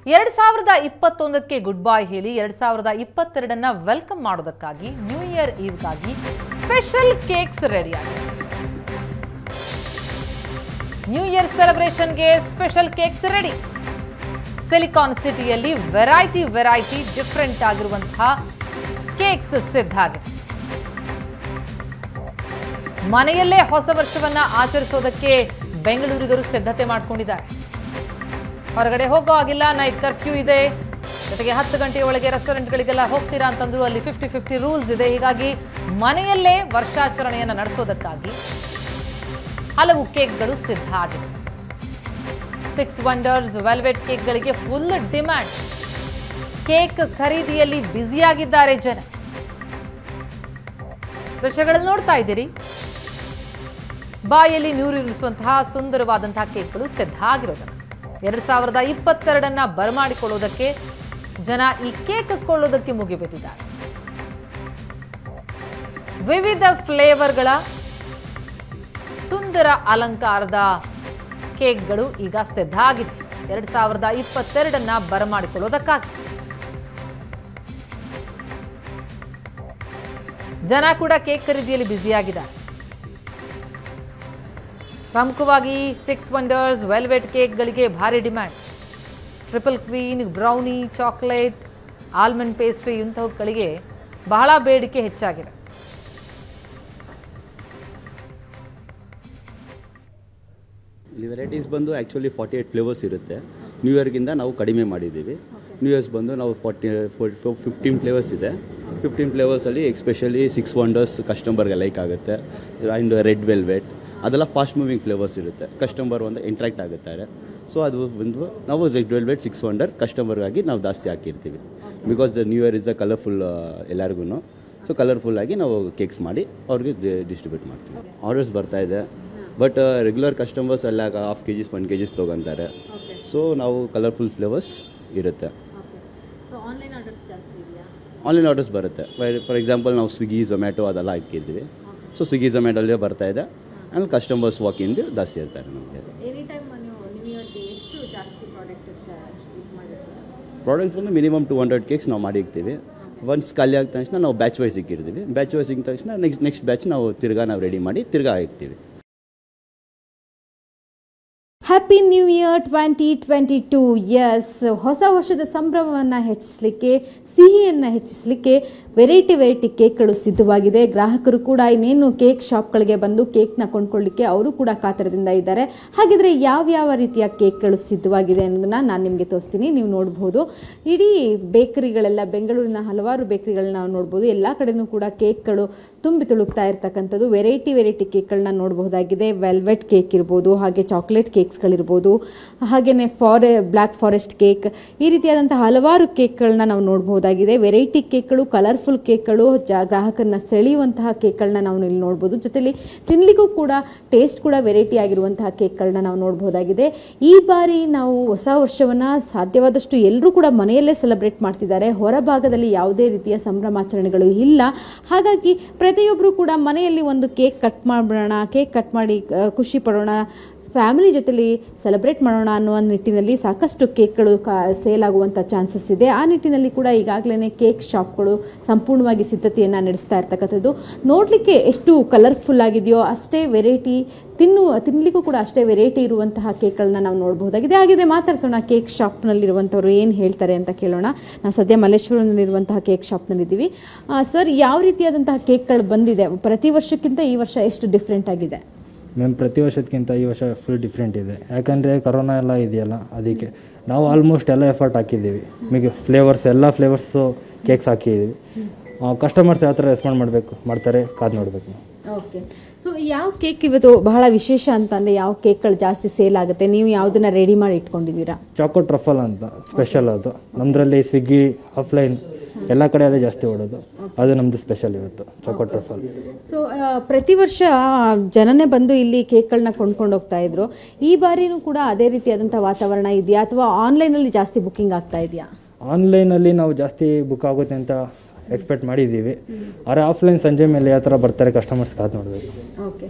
ಎರಡ್ ಸಾವಿರದ ಇಪ್ಪತ್ತೊಂದಕ್ಕೆ ಗುಡ್ ಬಾಯ್ ಹೇಳಿ ಎರಡ್ ಸಾವಿರದ ಇಪ್ಪತ್ತೆರಡನ್ನ ವೆಲ್ಕಮ್ ಮಾಡೋದಕ್ಕಾಗಿ ನ್ಯೂ ಇಯರ್ ಈವ್ಗಾಗಿ ಸ್ಪೆಷಲ್ ಕೇಕ್ಸ್ ರೆಡಿ ಆಗಿದೆ ನ್ಯೂ ಇಯರ್ ಸೆಲೆಬ್ರೇಷನ್ಗೆ ಸ್ಪೆಷಲ್ ಕೇಕ್ಸ್ ರೆಡಿ ಸಿಲಿಕಾನ್ ಸಿಟಿಯಲ್ಲಿ ವೆರೈಟಿ ವೆರೈಟಿ ಡಿಫ್ರೆಂಟ್ ಆಗಿರುವಂತಹ ಕೇಕ್ಸ್ ಸಿದ್ಧ ಆಗಿದೆ ಮನೆಯಲ್ಲೇ ಹೊಸ ವರ್ಷವನ್ನ ಆಚರಿಸೋದಕ್ಕೆ ಬೆಂಗಳೂರಿಗರು ಸಿದ್ಧತೆ ಮಾಡ್ಕೊಂಡಿದ್ದಾರೆ ಹೊರಗಡೆ ಹೋಗೋ ಆಗಿಲ್ಲ ನೈಟ್ ಕರ್ಫ್ಯೂ ಇದೆ ಜೊತೆಗೆ ಹತ್ತು ಗಂಟೆಯ ಒಳಗೆ ರೆಸ್ಟೋರೆಂಟ್ಗಳಿಗೆಲ್ಲ ಹೋಗ್ತೀರಾ ಅಂತಂದ್ರು ಅಲ್ಲಿ ಫಿಫ್ಟಿ ಫಿಫ್ಟಿ ರೂಲ್ಸ್ ಇದೆ ಹೀಗಾಗಿ ಮನೆಯಲ್ಲೇ ವರ್ಷಾಚರಣೆಯನ್ನು ನಡೆಸೋದಕ್ಕಾಗಿ ಹಲವು ಕೇಕ್ಗಳು ಸಿದ್ಧ ಆಗಿದೆ ಸಿಕ್ಸ್ ವಂಡರ್ಸ್ ವೆಲ್ವೆಟ್ ಕೇಕ್ಗಳಿಗೆ ಫುಲ್ ಡಿಮ್ಯಾಂಡ್ ಕೇಕ್ ಖರೀದಿಯಲ್ಲಿ ಬ್ಯುಸಿಯಾಗಿದ್ದಾರೆ ಜನ ದೃಶ್ಯಗಳಲ್ಲಿ ನೋಡ್ತಾ ಇದ್ದೀರಿ ಬಾಯಲ್ಲಿ ನೀರಿಳಿಸುವಂತಹ ಸುಂದರವಾದಂತಹ ಕೇಕ್ಗಳು ಸಿದ್ಧ ಆಗಿರೋದನ್ನ ಎರಡ್ ಸಾವಿರದ ಇಪ್ಪತ್ತೆರಡನ್ನ ಬರಮಾಡಿಕೊಳ್ಳೋದಕ್ಕೆ ಜನ ಈ ಕೇಕ್ ಕೊಳ್ಳೋದಕ್ಕೆ ಮುಗಿಬಿದ್ದಿದ್ದಾರೆ ವಿವಿಧ ಫ್ಲೇವರ್ಗಳ ಸುಂದರ ಅಲಂಕಾರದ ಕೇಕ್ಗಳು ಈಗ ಸಿದ್ಧ ಆಗಿದೆ ಎರಡ್ ಸಾವಿರದ ಇಪ್ಪತ್ತೆರಡನ್ನ ಬರಮಾಡಿಕೊಳ್ಳೋದಕ್ಕಾಗಿ ಜನ ಕೂಡ ಕೇಕ್ ಖರೀದಿಯಲ್ಲಿ ಬ್ಯುಸಿಯಾಗಿದ್ದಾರೆ ಪ್ರಮುಖವಾಗಿ ಸಿಕ್ಸ್ ವಂಡರ್ಸ್ ವೆಲ್ವೆಟ್ ಕೇಕ್ಗಳಿಗೆ ಭಾರಿ demand triple queen brownie chocolate almond pastry ಇಂಥವುಗಳಿಗೆ ಬಹಳ ಬೇಡಿಕೆ ಹೆಚ್ಚಾಗಿದೆ ಇಲ್ಲಿ ವೆರೈಟೀಸ್ ಬಂದು ಆ್ಯಕ್ಚುಲಿ ಫಾರ್ಟಿ ಏಯ್ಟ್ ಫ್ಲೇವರ್ಸ್ ಇರುತ್ತೆ ನ್ಯೂ ಇಯರ್ಗಿಂದ ನಾವು ಕಡಿಮೆ ಮಾಡಿದ್ದೀವಿ ನ್ಯೂ ಇಯರ್ಸ್ ಬಂದು ನಾವು ಫಾರ್ಟಿ ಫಿಫ್ಟೀನ್ ಫ್ಲೇವರ್ಸ್ ಇದೆ ಫಿಫ್ಟೀನ್ ಫ್ಲೇವರ್ಸಲ್ಲಿ ಎಕ್ಸ್ಪೆಷಲಿ ಸಿಕ್ಸ್ ವಂಡರ್ಸ್ ಕಸ್ಟಮರ್ಗೆ ಲೈಕ್ ಆಗುತ್ತೆ ಆ್ಯಂಡ್ ರೆಡ್ ವೆಲ್ವೆಟ್ ಅದೆಲ್ಲ ಫಾಸ್ಟ್ ಮೂವಿಂಗ್ ಫ್ಲೇವರ್ಸ್ ಇರುತ್ತೆ ಕಸ್ಟಮರ್ ಒಂದು ಇಂಟ್ರಾಕ್ಟ್ ಆಗುತ್ತಾರೆ ಸೊ ಅದು ಬಂದು ನಾವು ರೆಡ್ ವೆಲ್ವೆಟ್ ಸಿಕ್ಸ್ ವಂಡರ್ ಕಸ್ಟಮರ್ಗಾಗಿ ನಾವು ಜಾಸ್ತಿ ಹಾಕಿರ್ತೀವಿ because the new year is a colourful ಎಲ್ಲರಿಗೂ ಸೊ ಕಲರ್ಫುಲ್ಲಾಗಿ ನಾವು ಕೇಕ್ಸ್ ಮಾಡಿ ಅವ್ರಿಗೆ ಡಿಸ್ಟ್ರಿಬ್ಯೂಟ್ ಮಾಡ್ತೀವಿ ಆರ್ಡರ್ಸ್ ಬರ್ತಾ ಇದೆ ಬಟ್ ರೆಗ್ಯುಲರ್ ಕಸ್ಟಮರ್ಸ್ ಎಲ್ಲ half K Gs one K Gs ತೊಗೊತಾರೆ ಸೊ ನಾವು ಕಲರ್ಫುಲ್ ಫ್ಲೇವರ್ಸ್ ಇರುತ್ತೆ ಆನ್ಲೈನ್ ಆರ್ಡರ್ಸ್ ಬರುತ್ತೆ ಫಾರ್ ಎಕ್ಸಾಂಪಲ್ ನಾವು ಸ್ವಿಗ್ಗಿ ಝೊಮ್ಯಾಟೊ ಅದೆಲ್ಲ ಹಾಕಿರ್ತೀವಿ ಸೊ ಸ್ವಿಗ್ಗಿ ಝೊಮ್ಯಾಟೊಲ್ಲೇ ಬರ್ತಾ ಇದೆ ಆಮೇಲೆ ಕಸ್ಟಮರ್ಸ್ ವಾಕ್ ಇನ್ ಜಾಸ್ತಿ ಇರ್ತಾರೆ ನಮಗೆ ಎನಿ ಟೈಮ್ ನೀವು ನ್ಯೂ ಇಯರ್ಗೆ ಎಷ್ಟು ಜಾಸ್ತಿ ಪ್ರಾಡಕ್ಟ್ ಇದು ಮಾಡಿರ್ತೀರಾ ಪ್ರಾಡಕ್ಟ್ ಬಂದು ಮಿನಿಮಮ್ ಟು ಹಂಡ್ರೆಡ್ ಕೇಕ್ಸ್ ನಾವು ಮಾಡಿ ಇಕ್ತೀವಿ ಒನ್ಸ್ ಖಾಲಿ ಆದ ತಕ್ಷಣ ನಾವು ಬ್ಯಾಚ್ ವೈಸ್ ಇಕ್ಕಿರ್ತೀವಿ ಬ್ಯಾಚ್ ವೈಸ್ ಇಕ್ಕಿದ ತಕ್ಷಣ ನೆಕ್ಸ್ಟ್ ನೆಕ್ಸ್ಟ್ ಬ್ಯಾಚ್ ನಾವು ತಿರ್ಗಾ ನಾವು ರೆಡಿ ಮಾಡಿ ತಿರ್ಗಾ ಇಕ್ತೀವಿ happy new year twenty twenty two ಎಸ್ ಹೊಸ ವರ್ಷದ ಸಂಭ್ರಮವನ್ನು ಹೆಚ್ಚಿಸಲಿಕ್ಕೆ ಸಿಹಿಯನ್ನು ಹೆಚ್ಚಿಸಲಿಕ್ಕೆ ವೆರೈಟಿ ವೆರೈಟಿ ಕೇಕ್ಗಳು ಸಿದ್ಧವಾಗಿದೆ ಗ್ರಾಹಕರು ಕೂಡ ಇನ್ನೇನು ಕೇಕ್ ಶಾಪ್ಗಳಿಗೆ ಬಂದು ಕೇಕ್ನ ಕೊಂಡ್ಕೊಳ್ಳಿಕ್ಕೆ ಅವರು ಕೂಡ ಕಾತರದಿಂದ ಇದ್ದಾರೆ ಹಾಗಿದ್ರೆ ಯಾವ್ಯಾವ ರೀತಿಯ ಕೇಕ್ಗಳು ಸಿದ್ಧವಾಗಿದೆ ಅನ್ನೋದನ್ನ ನಾನು ನಿಮಗೆ ತೋರಿಸ್ತೀನಿ ನೀವು ನೋಡ್ಬೋದು ಇಡೀ ಬೇಕರಿಗಳೆಲ್ಲ ಬೆಂಗಳೂರಿನ ಹಲವಾರು ಬೇಕರಿಗಳನ್ನ ನಾವು ನೋಡ್ಬೋದು ಎಲ್ಲ ಕಡೆನೂ ಕೂಡ ಕೇಕ್ಗಳು ತುಂಬಿ ತುಳುಕ್ತಾ ಇರ್ತಕ್ಕಂಥದ್ದು ವೆರೈಟಿ ವೆರೈಟಿ ಕೇಕ್ಗಳನ್ನ ನೋಡಬಹುದಾಗಿದೆ ವೆಲ್ವೆಟ್ ಕೇಕ್ ಇರ್ಬೋದು ಹಾಗೆ ಚಾಕ್ಲೇಟ್ ಕೇಕ್ಸ್ಗಳಿರ್ಬೋದು ಹಾಗೆಯೇ ಫಾರೆ ಬ್ಲ್ಯಾಕ್ ಫಾರೆಸ್ಟ್ ಕೇಕ್ ಈ ರೀತಿಯಾದಂಥ ಹಲವಾರು ಕೇಕ್ಗಳನ್ನ ನಾವು ನೋಡಬಹುದಾಗಿದೆ ವೆರೈಟಿ ಕೇಕ್ಗಳು ಕಲರ್ಫುಲ್ ಕೇಕ್ಗಳು ಜ ಗ್ರಾಹಕರನ್ನ ಸೆಳೆಯುವಂತಹ ಕೇಕ್ಗಳನ್ನ ನಾವು ಇಲ್ಲಿ ನೋಡ್ಬೋದು ಜೊತೆಲಿ ತಿನ್ಲಿಕ್ಕೂ ಕೂಡ ಟೇಸ್ಟ್ ಕೂಡ ವೆರೈಟಿ ಆಗಿರುವಂತಹ ಕೇಕ್ಗಳನ್ನ ನಾವು ನೋಡಬಹುದಾಗಿದೆ ಈ ಬಾರಿ ನಾವು ಹೊಸ ವರ್ಷವನ್ನ ಸಾಧ್ಯವಾದಷ್ಟು ಎಲ್ಲರೂ ಕೂಡ ಮನೆಯಲ್ಲೇ ಸೆಲೆಬ್ರೇಟ್ ಮಾಡ್ತಿದ್ದಾರೆ ಹೊರಭಾಗದಲ್ಲಿ ಯಾವುದೇ ರೀತಿಯ ಸಂಭ್ರಮಾಚರಣೆಗಳು ಇಲ್ಲ ಹಾಗಾಗಿ ಪ್ರತಿಯೊಬ್ಬರು ಕೂಡ ಮನೆಯಲ್ಲಿ ಒಂದು ಕೇಕ್ ಕಟ್ ಮಾಡೋಣ ಕೇಕ್ ಕಟ್ ಮಾಡಿ ಆ, ಖುಷಿ ಪಡೋಣ ಫ್ಯಾಮಿಲಿ ಜೊತೆಲಿ ಸೆಲೆಬ್ರೇಟ್ ಮಾಡೋಣ ಅನ್ನುವ ನಿಟ್ಟಿನಲ್ಲಿ ಸಾಕಷ್ಟು ಕೇಕ್ಗಳು ಕಾ ಸೇಲ್ ಆಗುವಂಥ ಚಾನ್ಸಸ್ ಇದೆ ಆ ನಿಟ್ಟಿನಲ್ಲಿ ಕೂಡ ಈಗಾಗಲೇ ಕೇಕ್ ಶಾಪ್ಗಳು ಸಂಪೂರ್ಣವಾಗಿ ಸಿದ್ಧತೆಯನ್ನು ನಡೆಸ್ತಾ ಇರ್ತಕ್ಕಂಥದ್ದು ನೋಡಲಿಕ್ಕೆ ಎಷ್ಟು ಕಲರ್ಫುಲ್ ಆಗಿದೆಯೋ ಅಷ್ಟೇ ವೆರೈಟಿ ತಿನ್ನುವ ತಿನ್ನಲಿಕ್ಕೂ ಕೂಡ ಅಷ್ಟೇ ವೆರೈಟಿ ಇರುವಂತಹ ಕೇಕ್ಗಳನ್ನ ನಾವು ನೋಡಬಹುದಾಗಿದೆ ಹಾಗಿದ್ರೆ ಮಾತಾಡ್ಸೋಣ ಕೇಕ್ ಶಾಪ್ನಲ್ಲಿರುವಂಥವ್ರು ಏನು ಹೇಳ್ತಾರೆ ಅಂತ ಕೇಳೋಣ ನಾವು ಸದ್ಯ ಮಲ್ಲೇಶ್ವರದಲ್ಲಿರುವಂತಹ ಕೇಕ್ ಶಾಪ್ನಲ್ಲಿದ್ದೀವಿ ಸರ್ ಯಾವ ರೀತಿಯಾದಂತಹ ಕೇಕ್ಗಳು ಬಂದಿದೆ ಪ್ರತಿ ವರ್ಷಕ್ಕಿಂತ ಈ ವರ್ಷ ಎಷ್ಟು ಡಿಫ್ರೆಂಟ್ ಆಗಿದೆ ಮ್ಯಾಮ್ ಪ್ರತಿ ವರ್ಷಕ್ಕಿಂತ ಈ ವರ್ಷ ಫುಲ್ ಡಿಫ್ರೆಂಟ್ ಇದೆ ಯಾಕಂದರೆ ಕೊರೋನಾ ಎಲ್ಲ ಇದೆಯಲ್ಲ ಅದಕ್ಕೆ ನಾವು ಆಲ್ಮೋಸ್ಟ್ ಎಲ್ಲ ಎಫರ್ಟ್ ಹಾಕಿದ್ದೀವಿ ಮಿಗ ಫ್ಲೇವರ್ಸ್ ಎಲ್ಲ ಫ್ಲೇವರ್ಸು ಕೇಕ್ಸ್ ಹಾಕಿದ್ದೀವಿ ಕಸ್ಟಮರ್ಸ್ ಯಾವ ಥರ ರೆಸ್ಪಾಂಡ್ ಮಾಡಬೇಕು ಮಾಡ್ತಾರೆ ಕಾದು ನೋಡಬೇಕು ಓಕೆ ಸೊ ಯಾವ ಕೇಕ್ ಇವತ್ತು ಬಹಳ ವಿಶೇಷ ಅಂತಂದ್ರೆ ಯಾವ ಕೇಕ್ಗಳು ಜಾಸ್ತಿ ಸೇಲ್ ಆಗುತ್ತೆ ನೀವು ಯಾವುದನ್ನ ರೆಡಿ ಮಾಡಿ ಇಟ್ಕೊಂಡಿದ್ದೀರಾ ಚಾಕೋ ಟ್ರಫಲ್ ಅಂತ ಸ್ಪೆಷಲ್ ಅದು ನಮ್ಮದ್ರಲ್ಲಿ ಸ್ವಿಗ್ಗಿ ಆಫ್ಲೈನ್ ಎಲ್ಲ ಕಡೆ ಅದೇ ಜಾಸ್ತಿ ಓಡೋದು ಅದು ನಮ್ಮದು ಸ್ಪೆಷಲ್ ಇವತ್ತು ಚಾಕೋ ಟ್ರಫಲ್ ಸೊ ಪ್ರತಿ ವರ್ಷ ಜನನೇ ಬಂದು ಇಲ್ಲಿ ಕೇಕ್ಗಳನ್ನ ಕೊಂಡ್ಕೊಂಡು ಹೋಗ್ತಾ ಇದ್ರು ಈ ಬಾರಿನೂ ಕೂಡ ಅದೇ ರೀತಿಯಾದಂಥ ವಾತಾವರಣ ಇದೆಯಾ ಅಥವಾ ಆನ್ಲೈನಲ್ಲಿ ಜಾಸ್ತಿ ಬುಕ್ಕಿಂಗ್ ಆಗ್ತಾ ಇದೆಯಾ ಆನ್ಲೈನಲ್ಲಿ ನಾವು ಜಾಸ್ತಿ ಬುಕ್ ಆಗುತ್ತೆ ಅಂತ ಎಕ್ಸ್ಪೆಕ್ಟ್ ಮಾಡಿದ್ದೀವಿ ಆದರೆ ಆಫ್ಲೈನ್ ಸಂಜೆ ಮೇಲೆ ಯಾವ ಥರ ಬರ್ತಾರೆ ಕಸ್ಟಮರ್ಸ್ ಕಾದು ನೋಡಬೇಕು ಓಕೆ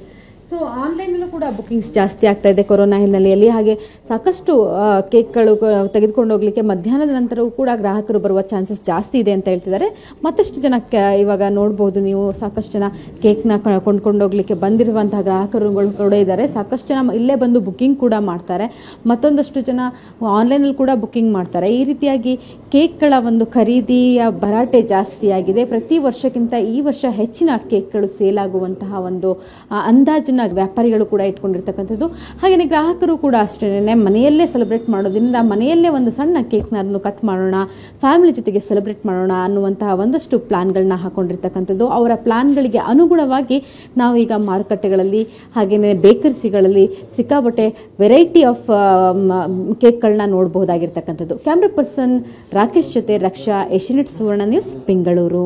ಸೊ ಆನ್ಲೈನಲ್ಲೂ ಕೂಡ ಬುಕಿಂಗ್ಸ್ ಜಾಸ್ತಿ ಆಗ್ತಾ ಇದೆ ಕೊರೋನಾ ಹಿನ್ನೆಲೆಯಲ್ಲಿ ಹಾಗೆ ಸಾಕಷ್ಟು ಆ, ಕೇಕ್ಗಳು ಕ- ತೆಗೆದುಕೊಂಡು ಹೋಗ್ಲಿಕ್ಕೆ ಮಧ್ಯಾಹ್ನದ ನಂತರವೂ ಕೂಡ ಗ್ರಾಹಕರು ಬರುವ ಚಾನ್ಸಸ್ ಜಾಸ್ತಿ ಇದೆ ಅಂತ ಹೇಳ್ತಿದ್ದಾರೆ ಮತ್ತಷ್ಟು ಜನ ಕ- ಇವಾಗ ನೋಡ್ಬೋದು ನೀವು ಸಾಕಷ್ಟು ಜನ ಕೇಕ್ನ ಕ- ಕೊಂಡ್ಕೊಂಡು ಹೋಗ್ಲಿಕ್ಕೆ ಬಂದಿರುವಂತಹ ಗ್ರಾಹಕರುಗಳು ಕೂಡ ಇದ್ದಾರೆ ಸಾಕಷ್ಟು ಜನ ಇಲ್ಲೇ ಬಂದು ಬುಕಿಂಗ್ ಕೂಡ ಮಾಡ್ತಾರೆ ಮತ್ತೊಂದಷ್ಟು ಜನ ಆನ್ಲೈನಲ್ಲಿ ಕೂಡ ಬುಕಿಂಗ್ ಮಾಡ್ತಾರೆ ಈ ರೀತಿಯಾಗಿ ಕೇಕ್ಗಳ ಒಂದು ಖರೀದಿಯ ಭರಾಟೆ ಜಾಸ್ತಿ ಆಗಿದೆ ಪ್ರತಿ ವರ್ಷಕ್ಕಿಂತ ಈ ವರ್ಷ ಹೆಚ್ಚಿನ ಕೇಕ್ಗಳು ಸೇಲ್ ಆಗುವಂತಹ ಒಂದು ಆ, ಅಂದಾಜನ್ನ ವ್ಯಾಪಾರಿಗಳು ಕೂಡ ಇಟ್ಕೊಂಡಿರ್ತಕ್ಕಂಥದ್ದು ಹಾಗೆಯೇ ಗ್ರಾಹಕರು ಕೂಡ ಅಷ್ಟೇ ಮನೆಯಲ್ಲೇ ಸೆಲೆಬ್ರೇಟ್ ಮಾಡೋದ್ರಿಂದ ಮನೆಯಲ್ಲೇ ಒಂದು ಸಣ್ಣ ಕೇಕ್ನ ಕಟ್ ಮಾಡೋಣ ಫ್ಯಾಮಿಲಿ ಜೊತೆಗೆ ಸೆಲೆಬ್ರೇಟ್ ಮಾಡೋಣ ಅನ್ನುವಂತಹ ಒಂದಷ್ಟು ಪ್ಲಾನ್ಗಳನ್ನ ಹಾಕೊಂಡಿರ್ತಕ್ಕಂಥದ್ದು ಅವರ ಪ್ಲಾನ್ಗಳಿಗೆ ಅನುಗುಣವಾಗಿ ನಾವೀಗ ಮಾರುಕಟ್ಟೆಗಳಲ್ಲಿ ಹಾಗೆಯೇ ಬೇಕರ್ಸಿಗಳಲ್ಲಿ ಸಿಕ್ಕಾಬಟ್ಟೆ ವೆರೈಟಿ ಆಫ್ ಕೇಕ್ಗಳನ್ನ ನೋಡಬಹುದಾಗಿರ್ತಕ್ಕಂಥದ್ದು ಕ್ಯಾಮ್ರಾ ಪರ್ಸನ್ ರಾಕೇಶ್ ಜೊತೆ ರಕ್ಷಾ ಏಷ್ಯನೆಟ್ ಸುವರ್ಣ ನ್ಯೂಸ್ ಬೆಂಗಳೂರು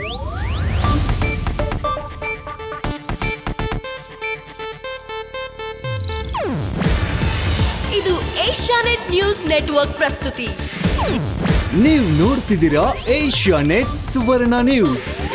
ಇದು ಏಷ್ಯಾನೆಟ್ ನ್ಯೂಸ್ ನೆಟ್ವರ್ಕ್ ಪ್ರಸ್ತುತಿ ನೀವು ನೋಡ್ತಿದ್ದೀರಾ ಏಷ್ಯಾ ನೆಟ್ ಸುವರ್ಣ ನ್ಯೂಸ್